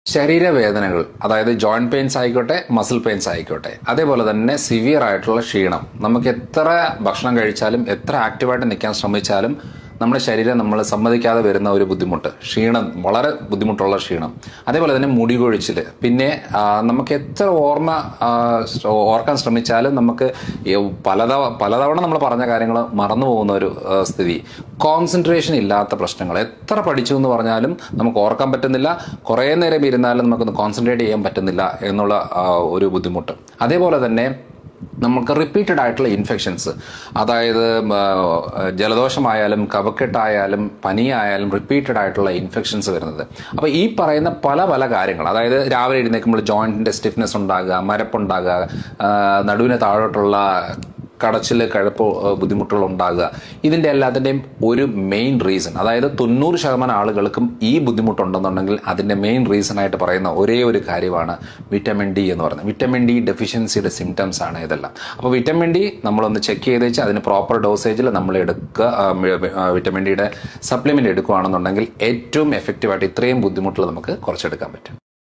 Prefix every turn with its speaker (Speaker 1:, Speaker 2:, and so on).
Speaker 1: ശരീരവേദനകൾ അതായത് joint pains ആയിക്കോട്ടെ muscle pains ആയിക്കോട്ടെ അതേപോലെ തന്നെ സിവിയർ ആയിട്ടുള്ള ക്ഷീണം നമുക്ക് എത്ര ഭക്ഷണം കഴിച്ചാലും എത്ര ആക്റ്റീവായിട്ട് നിൽക്കാൻ ശ്രമിച്ചാലും നമ്മുടെ ശരീരം നമ്മൾ സമ്മതിക്കാതെ വരുന്ന ഒരു ബുദ്ധിമുട്ട് ക്ഷീണം വളരെ ബുദ്ധിമുട്ടുള്ള ക്ഷീണം അതേപോലെ തന്നെ മുടി കൊഴിച്ചിൽ പിന്നെ ആ, നമുക്ക് എത്ര ഓർമ്മ ആ, ഓർക്കാൻ ശ്രമിച്ചാലും നമുക്ക് ഈ പലതവ പലതവണ നമ്മൾ പറഞ്ഞ കാര്യങ്ങൾ മറന്നു പോകുന്ന ഒരു ആ, സ്ഥിതി കോൺസെൻട്രേഷൻ ഇല്ലാത്ത പ്രശ്നങ്ങൾ എത്ര പഠിച്ചു എന്ന് പറഞ്ഞാലും നമുക്ക് ഓർക്കാൻ പറ്റുന്നില്ല കുറേ നേരം ഇരുന്നാലും നമുക്കൊന്ന് കോൺസെൻട്രേറ്റ് ചെയ്യാൻ പറ്റുന്നില്ല എന്നുള്ള ആ, ഒരു ബുദ്ധിമുട്ട് അതേപോലെ തന്നെ നമുക്ക് റിപ്പീറ്റഡ് ആയിട്ടുള്ള ഇൻഫെക്ഷൻസ് അതായത് ആ, ജലദോഷമായാലും കഫക്കെട്ടായാലും പനിയായാലും റിപ്പീറ്റഡ് ആയിട്ടുള്ള ഇൻഫെക്ഷൻസ് വരുന്നത് അപ്പോൾ ഈ പറയുന്ന പല പല കാര്യങ്ങൾ അതായത് രാവിലെ എഴുന്നേൽക്കുമ്പോൾ ജോയിന്റിന്റെ സ്റ്റിഫ്നെസ് ഉണ്ടാകുക മരപ്പുണ്ടാകുക ആ, നടുവിന് താഴോട്ടുള്ള കടച്ചിൽ കഴപ്പ് ബുദ്ധിമുട്ടുകൾ ഉണ്ടാകുക ഇതിന്റെ എല്ലാത്തിന്റെയും ഒരു മെയിൻ റീസൺ അതായത് തൊണ്ണൂറ് ശതമാനം ആളുകൾക്കും ഈ ബുദ്ധിമുട്ടുണ്ടെന്നുണ്ടെങ്കിൽ അതിന്റെ മെയിൻ റീസൺ ആയിട്ട് പറയുന്ന ഒരേ ഒരു കാര്യമാണ് വിറ്റമിൻ ഡി എന്ന് പറയുന്നത് വിറ്റമിൻ ഡി ഡെഫിഷ്യൻസിയുടെ സിംറ്റംസ് ആണ് ഇതെല്ലാം അപ്പോൾ വിറ്റമിൻ ഡി നമ്മളൊന്ന് ചെക്ക് ചെയ്ത് വെച്ച് അതിന് പ്രോപ്പർ ഡോസേജിൽ നമ്മൾ എടുക്കുക ആ, മി- ആ, വിറ്റമിൻ ഡിയുടെ സപ്ലിമെന്റ് എടുക്കുകയാണെന്നുണ്ടെങ്കിൽ ഏറ്റവും എഫക്റ്റീവായിട്ട് ഇത്രയും ബുദ്ധിമുട്ടുകൾ നമുക്ക് കുറച്ചെടുക്കാൻ പറ്റും